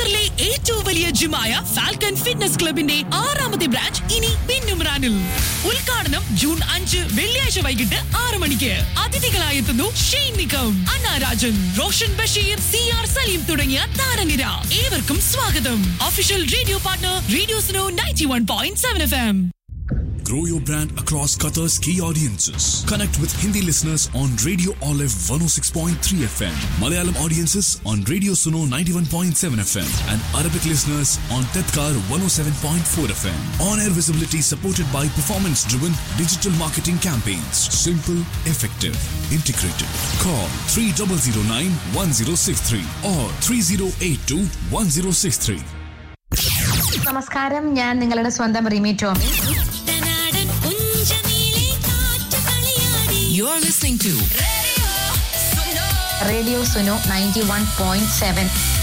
ഖത്തറിലെ ഏറ്റവും വലിയ ജിമായ ഫാൽക്കൺ ഫിറ്റ്നസ് ക്ലബിന്റെ ആറാമത്തെ ബ്രാഞ്ച് ഇനി പിന്നുമ്രാനിൽ ഉദ്ഘാടനം ജൂൺ അഞ്ച് വെള്ളിയാഴ്ച വൈകിട്ട് ആറ് മണിക്ക് അതിഥികളായി എത്തുന്നു ഷെയ്ൻ നിക്കം അന്ന രാജൻ റോഷൻ ബഷീർ സി ആർ സലീം തുടങ്ങിയ താരനിര ഏവർക്കും സ്വാഗതം official radio partner radio Suno ninety one point seven F M Grow your brand across Qatar's key audiences. Connect with Hindi listeners on Radio Olive 106.3 FM, Malayalam audiences on Radio Suno 91.7 FM, and Arabic listeners on Tedkar 107.4 FM. On air visibility supported by performance driven digital marketing campaigns. Simple, effective, integrated. Call 3009 1063 or 3082 1063. നമസ്കാരം ഞാൻ നിങ്ങളുടെ സ്വന്തം റിമി ടോമി കുട്ടനാടൻ പുഞ്ചനീളെ കാറ്റുകളിയാടി You are listening to radio Suno radio Suno ninety one point seven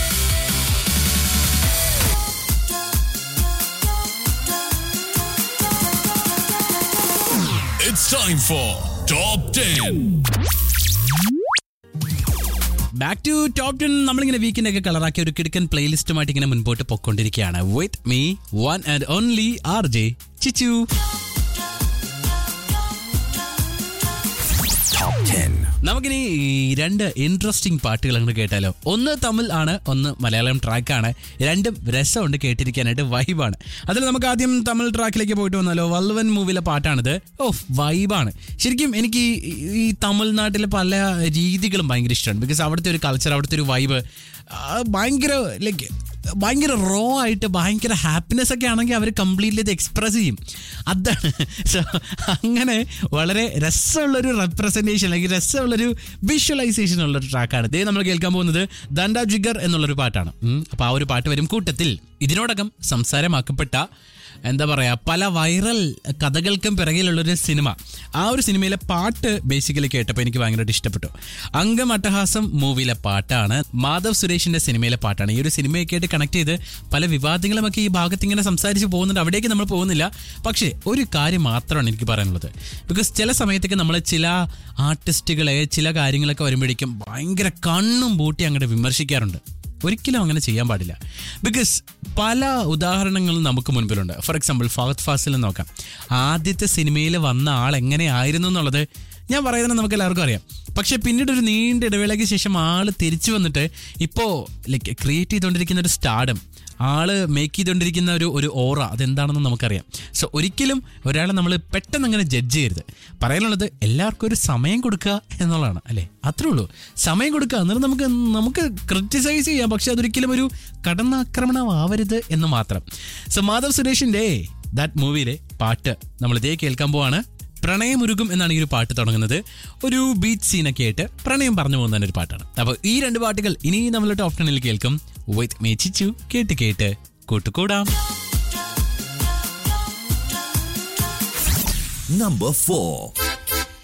It's time for Top 10. Back to top ten നമ്മളിങ്ങനെ വീക്കിന്റെ ഒക്കെ കളറാക്കിയ ഒരു കിടക്കൻ പ്ലേലിസ്റ്റുമായിട്ട് ഇങ്ങനെ മുൻപോട്ട് പൊയ്ക്കൊണ്ടിരിക്കുകയാണ് with me one and only R J Chichu നമുക്കിനി ഈ രണ്ട് ഇൻട്രസ്റ്റിംഗ് പാട്ടുകൾ അങ്ങോട്ട് കേട്ടാലോ ഒന്ന് തമിഴ് ആണ് ഒന്ന് മലയാളം ട്രാക്കാണ് രണ്ടും രസമുണ്ട് കേട്ടിരിക്കാനായിട്ട് വൈബാണ് അതിൽ നമുക്ക് ആദ്യം തമിഴ് ട്രാക്കിലേക്ക് പോയിട്ട് വന്നാലോ വල්വൻ മൂവിയിലെ പാട്ടാണിത് ഓ വൈബാണ് ശരിക്കും എനിക്ക് ഈ- ഈ തമിഴ്നാട്ടിലെ പല രീതികളും ഭയങ്കര ഇഷ്ടമാണ് ബിക്കോസ് അവിടുത്തെ ഒരു കൾച്ചർ അവിടുത്തെ ഒരു വൈബ് ഭയങ്കര ലൈക്ക് ഭയങ്കര റോ ആയിട്ട് ഭയങ്കര ഹാപ്പിനെസ് ഒക്കെ ആണെങ്കിൽ അവർ കംപ്ലീറ്റ്ലി ഇത് എക്സ്പ്രസ് ചെയ്യും അതാണ് സോ അങ്ങനെ വളരെ രസമുള്ളൊരു റെപ്രസെൻറ്റേഷൻ അല്ലെങ്കിൽ രസമുള്ളൊരു വിഷ്വലൈസേഷൻ ഉള്ളൊരു ട്രാക്കാണ് ഇതേ നമ്മൾ കേൾക്കാൻ പോകുന്നത് ദണ്ഡ ജിഗർ എന്നുള്ളൊരു പാട്ടാണ് അപ്പോൾ ആ ഒരു പാട്ട് വരും കൂട്ടത്തിൽ ഇതിനോടകം സംസാരമാക്കപ്പെട്ട എന്താ പറയുക പല വൈറൽ കഥകൾക്കും പിറകിലുള്ളൊരു സിനിമ ആ ഒരു സിനിമയിലെ പാട്ട് ബേസിക്കലി കേട്ടപ്പോൾ എനിക്ക് ഭയങ്കരമായിട്ട് ഇഷ്ടപ്പെട്ടു അംഗം അട്ടഹാസം മൂവിയിലെ പാട്ടാണ് മാധവ് സുരേഷിന്റെ സിനിമയിലെ പാട്ടാണ് ഈ ഒരു സിനിമയൊക്കെ ആയിട്ട് കണക്ട് ചെയ്ത് പല വിവാദങ്ങളുമൊക്കെ ഈ ഭാഗത്ത് ഇങ്ങനെ സംസാരിച്ച് പോകുന്നുണ്ട് അവിടേക്ക് നമ്മൾ പോകുന്നില്ല പക്ഷേ ഒരു കാര്യം മാത്രമാണ് എനിക്ക് പറയാനുള്ളത് ബിക്കോസ് ചില സമയത്തൊക്കെ നമ്മൾ ചില ആർട്ടിസ്റ്റുകളെ ചില കാര്യങ്ങളൊക്കെ വരുമ്പോഴേക്കും ഭയങ്കര കണ്ണും പൂട്ടി അങ്ങോട്ട് വിമർശിക്കാറുണ്ട് ഒരിക്കലും അങ്ങനെ ചെയ്യാൻ പാടില്ല ബിക്കോസ് പല ഉദാഹരണങ്ങളും നമുക്ക് മുൻപിലുണ്ട് ഫോർ എക്സാമ്പിൾ ഫഹദ് ഫാസിൽ നോക്കാം ആദ്യത്തെ സിനിമയിൽ വന്ന ആൾ എങ്ങനെയായിരുന്നു എന്നുള്ളത് ഞാൻ പറയുന്നത് നമുക്ക് എല്ലാവർക്കും അറിയാം പക്ഷെ പിന്നീട് ഒരു നീണ്ട ഇടവേളയ്ക്ക് ശേഷം ആൾ തിരിച്ചു വന്നിട്ട് ഇപ്പോൾ ലൈക്ക് ക്രിയേറ്റ് ചെയ്തുകൊണ്ടിരിക്കുന്ന ഒരു സ്റ്റാർഡം ആള് മേക്ക് ചെയ്തുകൊണ്ടിരിക്കുന്ന ഒരു ഒരു ഓറ അതെന്താണെന്ന് നമുക്കറിയാം സോ ഒരിക്കലും ഒരാളെ നമ്മൾ പെട്ടെന്ന് അങ്ങനെ ജഡ്ജ് ചെയ്യരുത് പറയാനുള്ളത് എല്ലാവർക്കും ഒരു സമയം കൊടുക്കുക എന്നുള്ളതാണ് അല്ലേ അത്രേ ഉള്ളൂ സമയം കൊടുക്കുക എന്നിട്ട് നമുക്ക് നമുക്ക് ക്രിറ്റിസൈസ് ചെയ്യാം പക്ഷെ അതൊരിക്കലും ഒരു കടന്നാക്രമണമാവരുത് എന്ന് മാത്രം സോ മാധവ് സുരേഷിന്റെ ദാറ്റ് മൂവിയിലെ പാട്ട് നമ്മൾ ഇതേ കേൾക്കാൻ പോവാണ് പ്രണയമുരുകും എന്നാണ് ഈ ഒരു പാട്ട് തുടങ്ങുന്നത് ഒരു ബീച്ച് സീനൊക്കെ ആയിട്ട് പ്രണയം പറഞ്ഞു പോകുന്ന ഒരു പാട്ടാണ് അപ്പോൾ ഈ രണ്ട് പാട്ടുകൾ ഇനി നമ്മൾ ടോപ്പ് ടെണിൽ കേൾക്കും വിത്ത് മേച്ചിച്ചു കേട്ട് കേട്ട് കൂട്ടുകൂടാം Number 4.